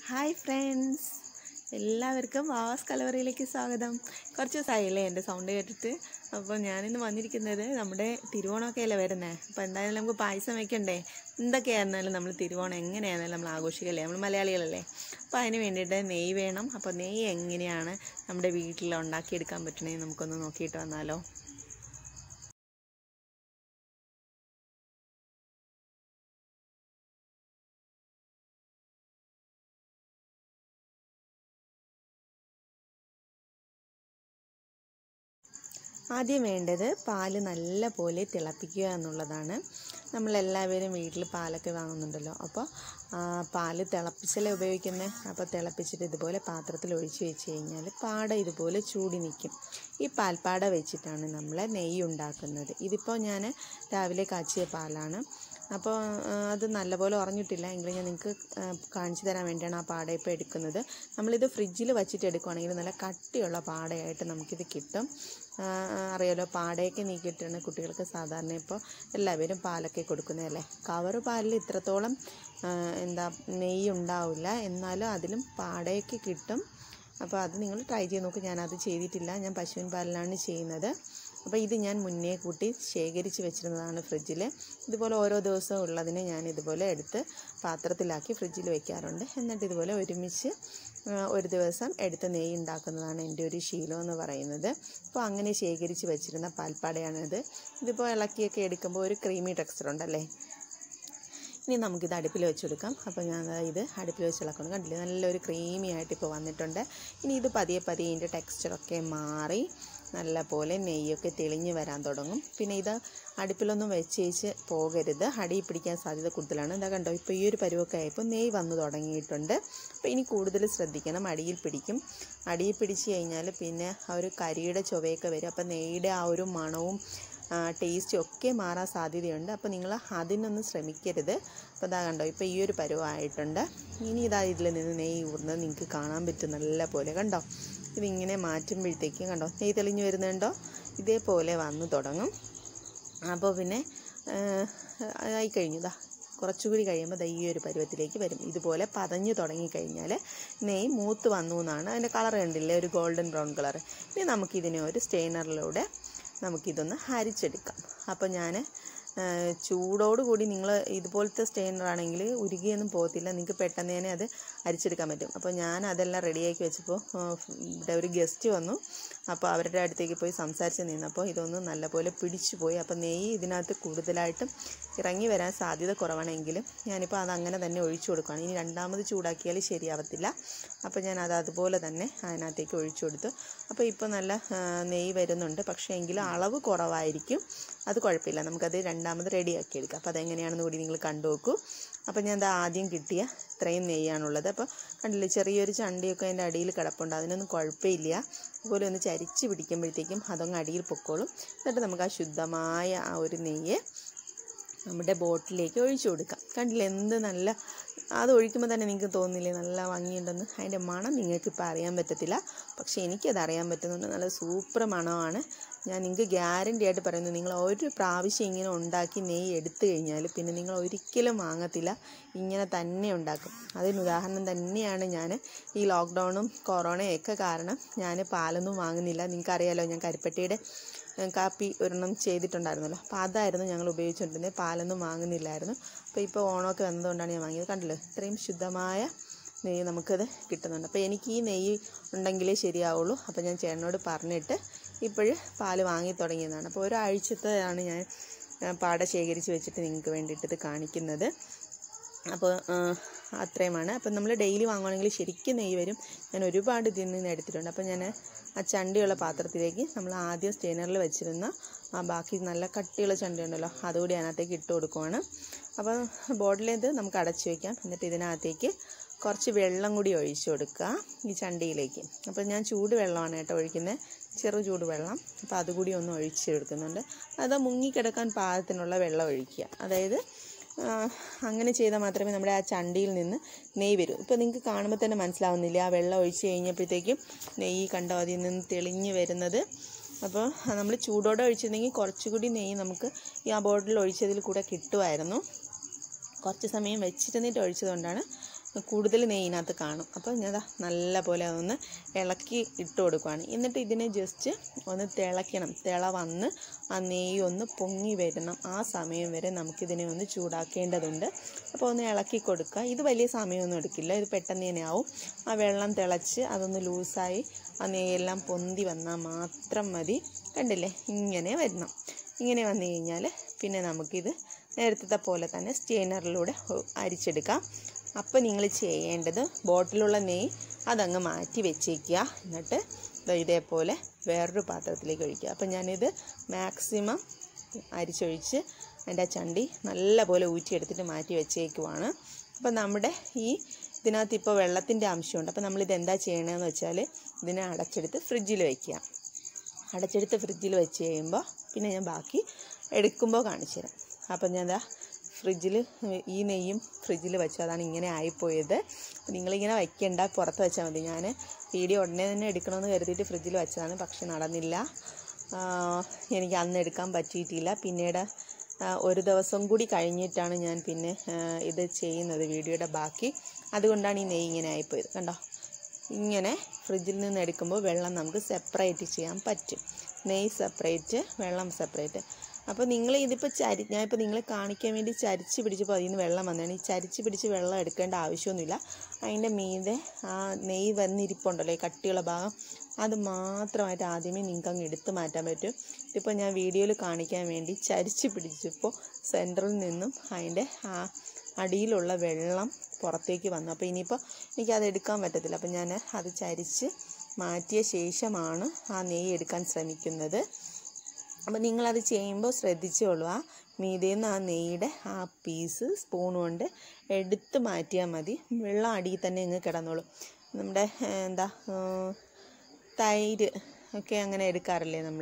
hi friends എല്ലാവർക്കും വാവാസ് കലവറയിലേക്ക് സ്വാഗതം കുറച്ച് ദിവസമായില്ലേ എൻ്റെ സൗണ്ട് കേട്ടിട്ട് അപ്പോൾ ഞാനിന്ന് വന്നിരിക്കുന്നത് നമ്മുടെ തിരുവോണമൊക്കെ അല്ലേ വരുന്നത് അപ്പോൾ എന്തായാലും നമുക്ക് പായസം വെക്കണ്ടേ എന്തൊക്കെയായിരുന്നാലും നമ്മൾ തിരുവോണം എങ്ങനെയായിരുന്നാലും നമ്മൾ ആഘോഷിക്കല്ലേ നമ്മൾ മലയാളികളല്ലേ അപ്പോൾ അതിന് വേണ്ടിയിട്ട് നെയ്യ് വേണം അപ്പോൾ നെയ്യ് എങ്ങനെയാണ് നമ്മുടെ വീട്ടിൽ ഉണ്ടാക്കിയെടുക്കാൻ പറ്റണേ നമുക്കൊന്ന് നോക്കിയിട്ട് വന്നാലോ ആദ്യം വേണ്ടത് പാല് നല്ല പോലെ തിളപ്പിക്കുക എന്നുള്ളതാണ് നമ്മളെല്ലാവരും വീട്ടിൽ പാലൊക്കെ വാങ്ങുന്നുണ്ടല്ലോ അപ്പോൾ ആ, പാല് തിളപ്പിച്ചല്ലേ ഉപയോഗിക്കുന്നത് അപ്പോൾ തിളപ്പിച്ചിട്ട് ഇതുപോലെ പാത്രത്തിൽ ഒഴിച്ച് വെച്ച് കഴിഞ്ഞാൽ പാട ഇതുപോലെ ചൂടി നിൽക്കും ഈ പാൽപ്പാട വെച്ചിട്ടാണ് നമ്മൾ നെയ്യ് ഉണ്ടാക്കുന്നത് ഇതിപ്പോൾ ഞാൻ രാവിലെ കാച്ചിയ പാലാണ് അപ്പോൾ ആ, അത് നല്ലപോലെ ഉറഞ്ഞിട്ടില്ല എങ്കിലും ഞാൻ നിങ്ങൾക്ക് കാണിച്ചു തരാൻ വേണ്ടിയാണ് ആ പാട ഇപ്പോൾ എടുക്കുന്നത് നമ്മളിത് ഫ്രിഡ്ജിൽ വെച്ചിട്ട് എടുക്കുവാണെങ്കിൽ നല്ല കട്ടിയുള്ള പാടയായിട്ട് നമുക്കിത് കിട്ടും ആ, അറിയാലോ പാടയൊക്കെ നീക്കിയിട്ടാണ് കുട്ടികൾക്ക് സാധാരണ ഇപ്പോൾ എല്ലാവരും പാലൊക്കെ കൊടുക്കുന്നതല്ലേ കവറ് പാലിൽ ഇത്രത്തോളം ആ, എന്താ നെയ്യ് ഉണ്ടാവില്ല എന്നാലും അതിലും പാടയൊക്കെ കിട്ടും അപ്പോൾ അത് നിങ്ങൾ ട്രൈ ചെയ്ത് നോക്കും ഞാനത് ചെയ്തിട്ടില്ല ഞാൻ പശുവിൻ പാലിലാണ് ചെയ്യുന്നത് അപ്പോൾ ഇത് ഞാൻ മുന്നേ കൂട്ടി ശേഖരിച്ച് വെച്ചിരുന്നതാണ് ഫ്രിഡ്ജിൽ ഇതുപോലെ ഓരോ ദിവസവും ഉള്ളതിനെ ഞാൻ ഇതുപോലെ എടുത്ത് പാത്രത്തിലാക്കി ഫ്രിഡ്ജിൽ വെക്കാറുണ്ട് എന്നിട്ട് ഇതുപോലെ ഒരുമിച്ച് ആ, ഒരു ദിവസം എടുത്ത് നെയ്യ് ഉണ്ടാക്കുന്നതാണ് എൻ്റെ ഒരു ശീലം എന്ന് പറയുന്നത് അപ്പോൾ അങ്ങനെ ശേഖരിച്ച് വെച്ചിരുന്ന പാൽപ്പാടയാണിത് ഇതിപ്പോൾ ഇളക്കിയൊക്കെ എടുക്കുമ്പോൾ ഒരു ക്രീമി ടെക്സ്ചർ ഉണ്ടല്ലേ ഇനി നമുക്കിത് അടുപ്പിൽ വെച്ച് കൊടുക്കാം അപ്പോൾ ഞാൻ ദാ ഇത് അടുപ്പിൽ വെച്ച് ഇളക്കുന്നു കണ്ടില്ലേ നല്ലൊരു ക്രീമി ആയിട്ട് ഇപ്പോൾ വന്നിട്ടുണ്ട് ഇനി ഇത് പതിയെ പതിയെ ഇതിൻ്റെ ടെക്സ്ചറൊക്കെ മാറി നല്ല പോലെ നെയ്യൊക്കെ തെളിഞ്ഞ് വരാൻ തുടങ്ങും പിന്നെ ഇത് അടുപ്പിലൊന്നും വെച്ച് വെച്ച് പോകരുത് അടിയിൽ പിടിക്കാൻ സാധ്യത കൂടുതലാണ് ഇതാ കണ്ടോ ഇപ്പോൾ ഈ ഒരു പരുവൊക്കെ ആയപ്പോൾ നെയ്യ് വന്നു തുടങ്ങിയിട്ടുണ്ട് അപ്പോൾ ഇനി കൂടുതൽ ശ്രദ്ധിക്കണം അടിയിൽ പിടിക്കും അടിയിൽ പിടിച്ച് കഴിഞ്ഞാൽ പിന്നെ ആ ഒരു കരിയുടെ ചുവയൊക്കെ വരും അപ്പോൾ നെയ്യുടെ ആ ഒരു മണവും ടേസ്റ്റും ഒക്കെ മാറാൻ സാധ്യതയുണ്ട് അപ്പോൾ നിങ്ങൾ അതിനൊന്നും ശ്രമിക്കരുത് അപ്പോൾ ഇതാ കണ്ടോ ഇപ്പോൾ ഈ ഒരു പരുവമായിട്ടുണ്ട് ഇനി ഇതാ ഇതിൽ നിന്ന് നെയ്യ് ഊർന്നത് നിങ്ങൾക്ക് കാണാൻ പറ്റും നല്ല പോലെ കണ്ടോ ഇതിങ്ങനെ മാറ്റുമ്പോഴത്തേക്കും കണ്ടോ നെയ്യ് തെളിഞ്ഞ് വരുന്നുണ്ടോ ഇതേപോലെ വന്ന് തുടങ്ങും അപ്പോൾ പിന്നെ ആയി കഴിഞ്ഞു ദാ കുറച്ചുകൂടി കഴിയുമ്പോൾ ദാ ഈ ഒരു പരുവത്തിലേക്ക് വരും ഇതുപോലെ പതഞ്ഞു തുടങ്ങിക്കഴിഞ്ഞാൽ നെയ്യ് മൂത്ത് വന്നു എന്നാണ് അതിൻ്റെ കളർ കണ്ടില്ലേ ഒരു ഗോൾഡൻ ബ്രൗൺ കളർ ഇനി നമുക്കിതിനെ ഒരു സ്റ്റെയിനറിലൂടെ നമുക്കിതൊന്ന് അരിച്ചെടുക്കാം അപ്പോൾ ഞാൻ ചൂടോടുകൂടി നിങ്ങൾ ഇതുപോലത്തെ സ്റ്റെയിനർ ആണെങ്കിൽ ഉരുകിയൊന്നും പോകത്തില്ല നിങ്ങൾക്ക് പെട്ടെന്ന് തന്നെ അത് അരിച്ചെടുക്കാൻ പറ്റും അപ്പോൾ ഞാൻ അതെല്ലാം റെഡിയാക്കി വെച്ചപ്പോൾ ആ, ഇവിടെ ഒരു ഗസ്റ്റ് വന്നു അപ്പോൾ അവരുടെ അടുത്തേക്ക് പോയി സംസാരിച്ച് നിന്നപ്പോൾ ഇതൊന്ന് നല്ലപോലെ പിടിച്ചു പോയി അപ്പോൾ നെയ്യ് ഇതിനകത്ത് കൂടുതലായിട്ടും ഇറങ്ങി വരാൻ സാധ്യത കുറവാണെങ്കിലും ഞാനിപ്പോൾ അത് അങ്ങനെ തന്നെ ഒഴിച്ചു കൊടുക്കുകയാണ് ഇനി രണ്ടാമത് ചൂടാക്കിയാൽ ശരിയാവത്തില്ല അപ്പോൾ ഞാൻ അത് അതുപോലെ തന്നെ അതിനകത്തേക്ക് ഒഴിച്ചു കൊടുത്തു അപ്പോൾ ഇപ്പോൾ നല്ല ആ, നെയ്യ് വരുന്നുണ്ട് പക്ഷേ എങ്കിലും അളവ് കുറവായിരിക്കും അത് കുഴപ്പമില്ല നമുക്കത് രണ്ടാമത് റെഡിയാക്കി എടുക്കാം അപ്പോൾ അതെങ്ങനെയാണെന്ന് കൂടി നിങ്ങൾ കണ്ടു നോക്കൂ അപ്പോൾ ഞാൻ അത് ആദ്യം കിട്ടിയ ഇത്രയും നെയ്യാണുള്ളത് അപ്പോൾ കണ്ടില്ലേ ചെറിയൊരു ചണ്ടിയൊക്കെ അതിൻ്റെ അടിയിൽ കിടപ്പുണ്ട് അതിനൊന്നും കുഴപ്പമില്ല അതുപോലെ ഒന്ന് ചരിച്ച് പിടിക്കുമ്പോഴത്തേക്കും അതങ്ങ് അടിയിൽ പൊക്കോളും എന്നിട്ട് നമുക്ക് ആ ശുദ്ധമായ ആ ഒരു നെയ്യ് നമ്മുടെ ബോട്ടിലേക്ക് ഒഴിച്ചു കൊടുക്കാം കണ്ടില്ലേ എന്ത് നല്ല അത് ഒഴിക്കുമ്പോൾ തന്നെ നിങ്ങൾക്ക് തോന്നില്ലേ നല്ല ഭംഗിയുണ്ടെന്ന് അതിൻ്റെ മണം നിങ്ങൾക്ക് ഇപ്പോൾ അറിയാൻ പറ്റത്തില്ല പക്ഷേ എനിക്കത് അറിയാൻ പറ്റുന്നുണ്ട് നല്ല സൂപ്പർ മണമാണ് ഞാൻ നിങ്ങൾക്ക് ഗ്യാരണ്ടി ആയിട്ട് പറയുന്നു നിങ്ങൾ ഒരു പ്രാവശ്യം ഇങ്ങനെ ഉണ്ടാക്കി നെയ്യ് എടുത്തു കഴിഞ്ഞാൽ പിന്നെ നിങ്ങൾ ഒരിക്കലും വാങ്ങത്തില്ല ഇങ്ങനെ തന്നെ ഉണ്ടാക്കും അതിന് ഉദാഹരണം തന്നെയാണ് ഞാൻ ഈ ലോക്ക്ഡൗണും കൊറോണയൊക്കെ കാരണം ഞാൻ പാലൊന്നും വാങ്ങുന്നില്ല നിങ്ങൾക്കറിയാലോ ഞാൻ കരിപ്പട്ടിയുടെ ഏഹ് കാപ്പി ഒരെണ്ണം ചെയ്തിട്ടുണ്ടായിരുന്നല്ലോ അപ്പോൾ അതായിരുന്നു ഞങ്ങൾ ഉപയോഗിച്ചുകൊണ്ടിരുന്നത് പാലൊന്നും വാങ്ങുന്നില്ലായിരുന്നു അപ്പോൾ ഇപ്പോൾ ഓണമൊക്കെ വന്നതുകൊണ്ടാണ് ഞാൻ വാങ്ങിയത് കണ്ടല്ലോ ഇത്രയും ശുദ്ധമായ നെയ്യ് നമുക്കത് കിട്ടുന്നുണ്ട് അപ്പോൾ എനിക്ക് ഈ നെയ്യ് ഉണ്ടെങ്കിലേ ശരിയാവുള്ളൂ അപ്പോൾ ഞാൻ ചേട്ടനോട് പറഞ്ഞിട്ട് ഇപ്പോഴ് പാല് വാങ്ങി തുടങ്ങിയതാണ് അപ്പോൾ ഒരാഴ്ചത്തെയാണ് ഞാൻ ഏഹ് പാട ശേഖരിച്ച് വെച്ചിട്ട് നിങ്ങൾക്ക് വേണ്ടിയിട്ട് ഇത് കാണിക്കുന്നത് അപ്പോൾ അത്രയുമാണ് അപ്പം നമ്മൾ ഡെയിലി വാങ്ങുവാണെങ്കിൽ ശരിക്കും നെയ്യ് വരും ഞാൻ ഒരുപാട് ഇതിൽ നിന്ന് എടുത്തിട്ടുണ്ട് അപ്പോൾ ഞാൻ ആ ചണ്ടിയുള്ള പാത്രത്തിലേക്ക് നമ്മൾ ആദ്യം സ്റ്റെയിനറിൽ വെച്ചിരുന്ന ആ ബാക്കി നല്ല കട്ടിയുള്ള ചണ്ടി ഉണ്ടല്ലോ അതുകൂടി അതിനകത്തേക്ക് ഇട്ട് കൊടുക്കുവാണ് അപ്പോൾ ബോട്ടിലേത് നമുക്ക് അടച്ചു വയ്ക്കാം എന്നിട്ട് ഇതിനകത്തേക്ക് കുറച്ച് വെള്ളം കൂടി ഒഴിച്ചു കൊടുക്കുക ഈ ചണ്ടിയിലേക്ക് അപ്പോൾ ഞാൻ ചൂട് വെള്ളമാണ് കേട്ടോ ഒഴിക്കുന്നത് ചെറു ചൂട് വെള്ളം അപ്പോൾ അതുകൂടി ഒന്ന് ഒഴിച്ച് കൊടുക്കുന്നുണ്ട് അത് മുങ്ങിക്കിടക്കാൻ പാകത്തിനുള്ള വെള്ളം ഒഴിക്കുക അതായത് ആ, അങ്ങനെ ചെയ്താൽ മാത്രമേ നമ്മുടെ ആ ചണ്ടിയിൽ നിന്ന് നെയ്യ് വരൂ ഇപ്പോൾ നിങ്ങൾക്ക് കാണുമ്പോൾ തന്നെ മനസ്സിലാവുന്നില്ല ആ വെള്ളം ഒഴിച്ച് കഴിഞ്ഞപ്പോഴത്തേക്കും നെയ്യ് കണ്ടോ അതിൽ നിന്ന് തെളിഞ്ഞ് വരുന്നത് അപ്പോൾ നമ്മൾ ചൂടോടെ ഒഴിച്ചിരുന്നെങ്കിൽ കുറച്ചുകൂടി നെയ്യ് നമുക്ക് ഈ ആ ബോട്ടിൽ ഒഴിച്ചതിൽ കൂടെ കിട്ടുമായിരുന്നു കുറച്ച് സമയം വെച്ചിരുന്നിട്ട് ഒഴിച്ചതുകൊണ്ടാണ് കൂടുതൽ നെയ്യിനകത്ത് കാണും അപ്പോൾ ഞാൻ ദാ നല്ല പോലെ അതൊന്ന് ഇളക്കി ഇട്ട് കൊടുക്കുകയാണ് എന്നിട്ട് ഇതിനെ ജസ്റ്റ് ഒന്ന് തിളയ്ക്കണം തിള വന്ന് ആ നെയ്യ് ഒന്ന് പൊങ്ങി വരണം ആ സമയം വരെ നമുക്കിതിനെ ഒന്ന് ചൂടാക്കേണ്ടതുണ്ട് അപ്പോൾ ഒന്ന് ഇളക്കി കൊടുക്കുക ഇത് വലിയ സമയമൊന്നും എടുക്കില്ല ഇത് പെട്ടെന്ന് തന്നെ ആവും ആ വെള്ളം തിളച്ച് അതൊന്ന് ലൂസായി ആ നെയ്യെല്ലാം പൊന്തി വന്നാൽ മാത്രം മതി കണ്ടില്ലേ ഇങ്ങനെ വരണം ഇങ്ങനെ വന്നു കഴിഞ്ഞാൽ പിന്നെ നമുക്കിത് നേരത്തെ പോലെ തന്നെ സ്റ്റെയിനറിലൂടെ അരിച്ചെടുക്കാം അപ്പോൾ നിങ്ങൾ ചെയ്യേണ്ടത് ബോട്ടിലുള്ള നെയ്യ് അതങ്ങ് മാറ്റി വെച്ചേക്കുക എന്നിട്ട് ദാ ഇതേപോലെ വേറൊരു പാത്രത്തിലേക്ക് ഒഴിക്കുക അപ്പോൾ ഞാനിത് മാക്സിമം അരിച്ചൊഴിച്ച് അതിൻ്റെ ആ ചണ്ടി നല്ലപോലെ ഊറ്റിയെടുത്തിട്ട് മാറ്റി വെച്ചേക്കുവാണ് അപ്പോൾ നമ്മുടെ ഈ ഇതിനകത്ത് ഇപ്പോൾ വെള്ളത്തിൻ്റെ ആവശ്യമുണ്ട് അപ്പോൾ നമ്മളിത് എന്താ ചെയ്യണമെന്ന് വെച്ചാൽ ഇതിനെ അടച്ചെടുത്ത് ഫ്രിഡ്ജിൽ വയ്ക്കുക അടച്ചെടുത്ത് ഫ്രിഡ്ജിൽ വെച്ച് കഴിയുമ്പോൾ പിന്നെ ഞാൻ ബാക്കി എടുക്കുമ്പോൾ കാണിച്ചു തരാം അപ്പം ഞാൻ ദാ ഫ്രിഡ്ജിൽ ഈ നെയ്യും ഫ്രിഡ്ജിൽ വെച്ചു അതാണ് ഇങ്ങനെ ആയിപ്പോയത് അപ്പോൾ നിങ്ങളിങ്ങനെ വയ്ക്കേണ്ട പുറത്ത് വെച്ചാൽ മതി ഞാൻ വീഡിയോ ഉടനെ തന്നെ എടുക്കണമെന്ന് കരുതിയിട്ട് ഫ്രിഡ്ജിൽ വെച്ചതാണ് പക്ഷെ നടന്നില്ല ആ, എനിക്ക് അന്ന് എടുക്കാൻ പറ്റിയിട്ടില്ല പിന്നീട് ആ, ഒരു ദിവസം കൂടി കഴിഞ്ഞിട്ടാണ് ഞാൻ പിന്നെ ആ, ഇത് ചെയ്യുന്നത് വീഡിയോയുടെ ബാക്കി അതുകൊണ്ടാണ് ഈ നെയ്യ് ഇങ്ങനെ ആയിപ്പോയത് കണ്ടോ ഇങ്ങനെ ഫ്രിഡ്ജിൽ നിന്ന് എടുക്കുമ്പോൾ വെള്ളം നമുക്ക് സെപ്പറേറ്റ് ചെയ്യാൻ പറ്റും നെയ്യ് സെപ്പറേറ്റ് വെള്ളം സെപ്പറേറ്റ് അപ്പോൾ നിങ്ങൾ ഇതിപ്പോൾ ചരി ഞാനിപ്പോൾ നിങ്ങളെ കാണിക്കാൻ വേണ്ടി ചരിച്ച് പിടിച്ചപ്പോൾ അതിൽ നിന്ന് വെള്ളം വന്നതാണ് ഈ ചരിച്ച് പിടിച്ച് വെള്ളം എടുക്കേണ്ട ആവശ്യമൊന്നുമില്ല അതിൻ്റെ മീതെ ആ നെയ്യ് വന്നിരിപ്പുണ്ടല്ലോ ഈ കട്ടിയുള്ള ഭാഗം അത് മാത്രമായിട്ട് ആദ്യമേ നിങ്ങൾക്ക് അങ്ങ് എടുത്ത് മാറ്റാൻ പറ്റും ഇതിപ്പോൾ ഞാൻ വീഡിയോയിൽ കാണിക്കാൻ വേണ്ടി ചരിച്ച് പിടിച്ചപ്പോൾ സെൻറ്ററിൽ നിന്നും അതിൻ്റെ ആ അടിയിലുള്ള വെള്ളം പുറത്തേക്ക് വന്നു അപ്പോൾ ഇനിയിപ്പോൾ എനിക്കത് എടുക്കാൻ പറ്റത്തില്ല അപ്പോൾ ഞാൻ അത് ചരിച്ച് മാറ്റിയ ശേഷമാണ് ആ നെയ്യ് എടുക്കാൻ ശ്രമിക്കുന്നത് അപ്പോൾ നിങ്ങളത് ചെയ്യുമ്പോൾ ശ്രദ്ധിച്ചോളൂ ആ മീതേന്ന് ആ നെയ്യുടെ ആ പീസ് സ്പൂൺ കൊണ്ട് എടുത്ത് മാറ്റിയാൽ മതി വെള്ളം അടിയിൽ തന്നെ ഇങ്ങ് കിടന്നോളും നമ്മുടെ ഏ, എന്താ ഏ, തൈര് ഒക്കെ അങ്ങനെ എടുക്കാറില്ലേ നമ്മൾ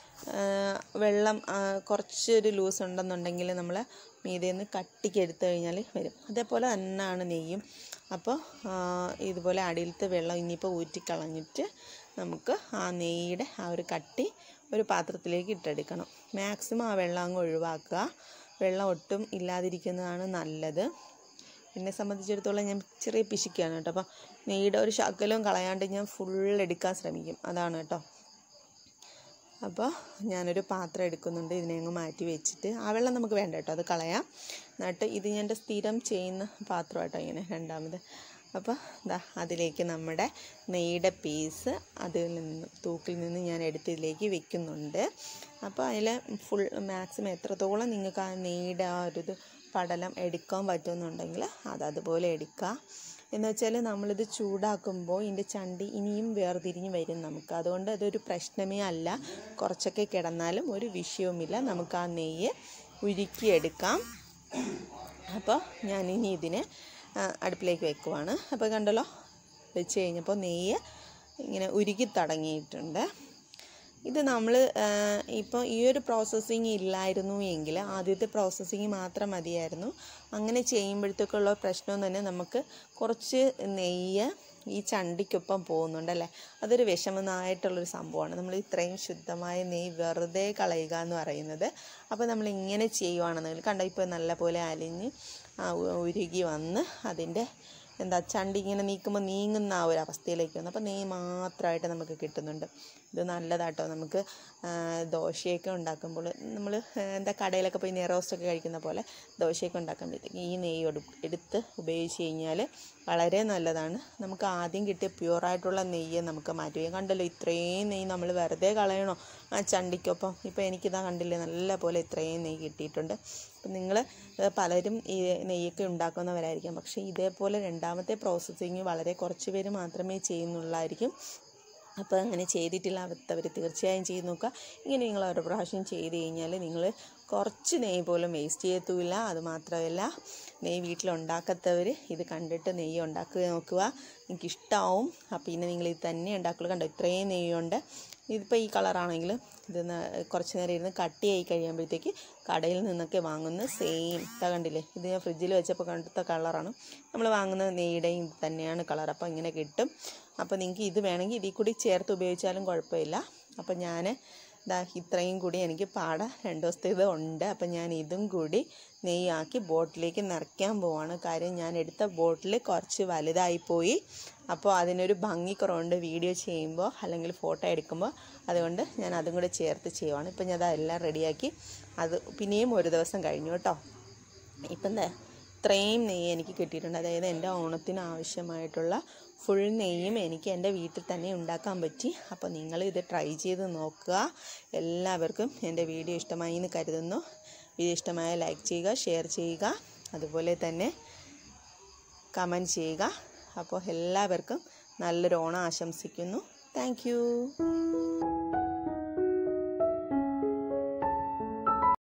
വെള്ളം ആ, കുറച്ചൊരു ലൂസ് ഉണ്ടെന്നുണ്ടെങ്കിൽ നമ്മൾ മീതേന്ന് കട്ടിക്ക് എടുത്തു കഴിഞ്ഞാൽ വരും അതേപോലെ തന്നെയാണ് നെയ്യും അപ്പോൾ ആ, ഇതുപോലെ അടിയിലത്തെ വെള്ളം ഇനിയിപ്പോൾ ഊറ്റിക്കളഞ്ഞിട്ട് നമുക്ക് ആ നെയ്യുടെ ആ ഒരു കട്ടി ഒരു പാത്രത്തിലേക്ക് ഇട്ടെടുക്കണം മാക്സിമം ആ വെള്ളം അങ്ങ് ഒഴിവാക്കുക വെള്ളം ഒട്ടും ഇല്ലാതിരിക്കുന്നതാണ് നല്ലത് എന്നെ സംബന്ധിച്ചിടത്തോളം ഞാൻ ചെറിയ പിശുക്കാണ് കേട്ടോ അപ്പോൾ നെയ്യുടെ ഒരു ശകലവും കളയാണ്ട് ഞാൻ ഫുൾ എടുക്കാൻ ശ്രമിക്കും അതാണ് കേട്ടോ അപ്പോൾ ഞാനൊരു പാത്രം എടുക്കുന്നുണ്ട് ഇതിനെ അങ്ങ് മാറ്റി വെച്ചിട്ട് ആ വെള്ളം നമുക്ക് വേണ്ട കേട്ടോ അത് കളയാം എന്നിട്ട് ഇത് ഞാൻ എൻ്റെ സ്ഥിരം ചെയ്യുന്ന പാത്രം കേട്ടോ ഇങ്ങനെ രണ്ടാമത് അപ്പോൾ ദാ അതിലേക്ക് നമ്മുടെ നെയ്യുടെ പീസ് അതിൽ നിന്ന് തൂക്കിൽ നിന്ന് ഞാൻ എടുത്ത് ഇതിലേക്ക് വെക്കുന്നുണ്ട് അപ്പോൾ അതിൽ ഫുൾ മാക്സിമം എത്രത്തോളം നിങ്ങൾക്ക് ആ നെയ്യുടെ ആ ഒരു ഇത് പടലം എടുക്കാൻ പറ്റുമെന്നുണ്ടെങ്കിൽ അത് അതുപോലെ എടുക്കുക എന്ന് വെച്ചാൽ നമ്മളിത് ചൂടാക്കുമ്പോൾ ഇതിൻ്റെ ചണ്ടി ഇനിയും വേർതിരിഞ്ഞ് വരും നമുക്ക് അതുകൊണ്ട് അതൊരു പ്രശ്നമേ അല്ല കുറച്ചൊക്കെ കിടന്നാലും ഒരു വിഷയവുമില്ല നമുക്ക് ആ നെയ്യ് ഉരുക്കിയെടുക്കാം അപ്പോൾ ഞാനിനി ഇതിനെ ആ, അടുപ്പിലേക്ക് വെക്കുവാണ് അപ്പോൾ കണ്ടല്ലോ വെച്ച് കഴിഞ്ഞപ്പോൾ നെയ്യ് ഇങ്ങനെ ഉരുക്കി തുടങ്ങിയിട്ടുണ്ട് ഇത് നമ്മൾ ഇപ്പോൾ ഈ ഒരു പ്രോസസ്സിങ് ഇല്ലായിരുന്നു എങ്കിൽ ആദ്യത്തെ പ്രോസസ്സിങ് മാത്രം മതിയായിരുന്നു അങ്ങനെ ചെയ്യുമ്പോഴത്തേക്കുള്ള പ്രശ്നം തന്നെ നമുക്ക് കുറച്ച് നെയ്യ് ഈ ചണ്ടിക്കൊപ്പം പോകുന്നുണ്ടല്ലേ അതൊരു വിഷമമായിട്ടുള്ളൊരു സംഭവമാണ് നമ്മൾ ഇത്രയും ശുദ്ധമായ നെയ്യ് വെറുതെ കളയുക എന്ന് പറയുന്നത് അപ്പോൾ നമ്മൾ ഇങ്ങനെ ചെയ്യുവാണെന്നെങ്കിൽ കണ്ടോ ഇപ്പോൾ നല്ല പോലെ അലിഞ്ഞ് ആ ഉ- ഉരുകി വന്ന് അതിൻ്റെ എന്താ ചണ്ടി ഇങ്ങനെ നീക്കുമ്പോൾ നീങ്ങുന്ന ആ ഒരു അവസ്ഥയിലേക്ക് വന്നു അപ്പോൾ നെയ്യ് മാത്രമായിട്ട് നമുക്ക് കിട്ടുന്നുണ്ട് ഇത് നല്ലതാട്ടോ നമുക്ക് ആ, ദോശയൊക്കെ ഉണ്ടാക്കുമ്പോൾ നമ്മൾ എന്താ കടയിലൊക്കെ പോയി നെയ്റോസ്റ്റൊക്കെ കഴിക്കുന്ന പോലെ ദോശയൊക്കെ ഉണ്ടാക്കുമ്പോഴത്തേക്ക് ഈ നെയ്യ് എടു- എടുത്ത് ഉപയോഗിച്ച് കഴിഞ്ഞാൽ വളരെ നല്ലതാണ് നമുക്ക് ആദ്യം കിട്ടിയ പ്യുവറായിട്ടുള്ള നെയ്യ് നമുക്ക് മാറ്റി വയ്ക്കാം കണ്ടല്ലോ ഇത്രയും നെയ്യ് നമ്മൾ വെറുതെ കളയണോ ആ ചണ്ടിക്കൊപ്പം ഇപ്പോൾ എനിക്കിതാ കണ്ടില്ലേ നല്ല പോലെ ഇത്രയും നെയ്യ് കിട്ടിയിട്ടുണ്ട് അപ്പം നിങ്ങൾ പലരും ഈ നെയ്യൊക്കെ ഉണ്ടാക്കുന്നവരായിരിക്കാം പക്ഷേ ഇതേപോലെ രണ്ടാമത്തെ പ്രോസസ്സിങ് വളരെ കുറച്ച് പേര് മാത്രമേ ചെയ്യുന്നുള്ളായിരിക്കും അപ്പോൾ അങ്ങനെ ചെയ്തിട്ടില്ലാത്തവർ തീർച്ചയായും ചെയ്ത് നോക്കുക ഇങ്ങനെ നിങ്ങൾ ഒരു പ്രാവശ്യം ചെയ്ത് കഴിഞ്ഞാൽ നിങ്ങൾ കുറച്ച് നെയ്യ് പോലും വേസ്റ്റ് ചെയ്യത്തുമില്ല അത് മാത്രമല്ല നെയ്യ് വീട്ടിലുണ്ടാക്കാത്തവർ ഇത് കണ്ടിട്ട് നെയ്യ് ഉണ്ടാക്കുക നോക്കുക നിങ്ങൾക്ക് ഇഷ്ടമാവും അപ്പോൾ പിന്നെ നിങ്ങൾ ഇത് തന്നെ ഉണ്ടാക്കുള്ളൂ കണ്ടോ ഇത്രയും നെയ്യുണ്ട് ഇതിപ്പോൾ ഈ കളറാണെങ്കിൽ ഇത് ന- കുറച്ച് നേരം ഇരുന്ന് കട്ടിയായി കഴിയുമ്പോഴത്തേക്ക് കടയിൽ നിന്നൊക്കെ വാങ്ങുന്ന സെയിം ഇതാ കണ്ടില്ലേ ഇത് ഞാൻ ഫ്രിഡ്ജിൽ വെച്ചപ്പോൾ കണ്ടുത്ത കളറാണ് നമ്മൾ വാങ്ങുന്ന നെയ്യുടെയും ഇത് തന്നെയാണ് കളർ അപ്പോൾ ഇങ്ങനെ കിട്ടും അപ്പോൾ നിങ്ങൾക്ക് ഇത് വേണമെങ്കിൽ ഇതിൽ കൂടി ചേർത്ത് ഉപയോഗിച്ചാലും കുഴപ്പമില്ല അപ്പോൾ ഞാൻ ദാ ഇത്രയും കൂടി എനിക്ക് പാട രണ്ട് ദിവസത്തെ ഇത് ഉണ്ട് അപ്പം ഞാൻ ഇതും കൂടി നെയ്യാക്കി ബോട്ടിലേക്ക് നിറയ്ക്കാൻ പോവാണ് കാര്യം ഞാൻ എടുത്ത ബോട്ടിൽ കുറച്ച് വലുതായിപ്പോയി അപ്പോൾ അതിനൊരു ഭംഗിക്കുറവുണ്ട് വീഡിയോ ചെയ്യുമ്പോൾ അല്ലെങ്കിൽ ഫോട്ടോ എടുക്കുമ്പോൾ അതുകൊണ്ട് ഞാൻ അതും കൂടെ ചേർത്ത് ചെയ്യുവാണ് ഇപ്പം ഞാൻ അതെല്ലാം റെഡിയാക്കി അത് പിന്നെയും ഒരു ദിവസം കഴിഞ്ഞു കേട്ടോ ഇപ്പം എന്താ ഇത്രയും നെയ്യ് എനിക്ക് കിട്ടിയിട്ടുണ്ട് അതായത് എൻ്റെ ഓണത്തിന് ആവശ്യമായിട്ടുള്ള ഫുൾ നെയ്യും എനിക്ക് എൻ്റെ വീട്ടിൽ തന്നെ ഉണ്ടാക്കാൻ പറ്റി അപ്പോൾ നിങ്ങൾ ഇത് ട്രൈ ചെയ്ത് നോക്കുക എല്ലാവർക്കും എൻ്റെ വീഡിയോ ഇഷ്ടമായി എന്ന് കരുതുന്നു വീഡിയോ ഇഷ്ടമായ ലൈക്ക് ചെയ്യുക ഷെയർ ചെയ്യുക അതുപോലെ തന്നെ കമൻറ്റ് ചെയ്യുക അപ്പോൾ എല്ലാവർക്കും നല്ലൊരു ഓണം ആശംസിക്കുന്നു താങ്ക്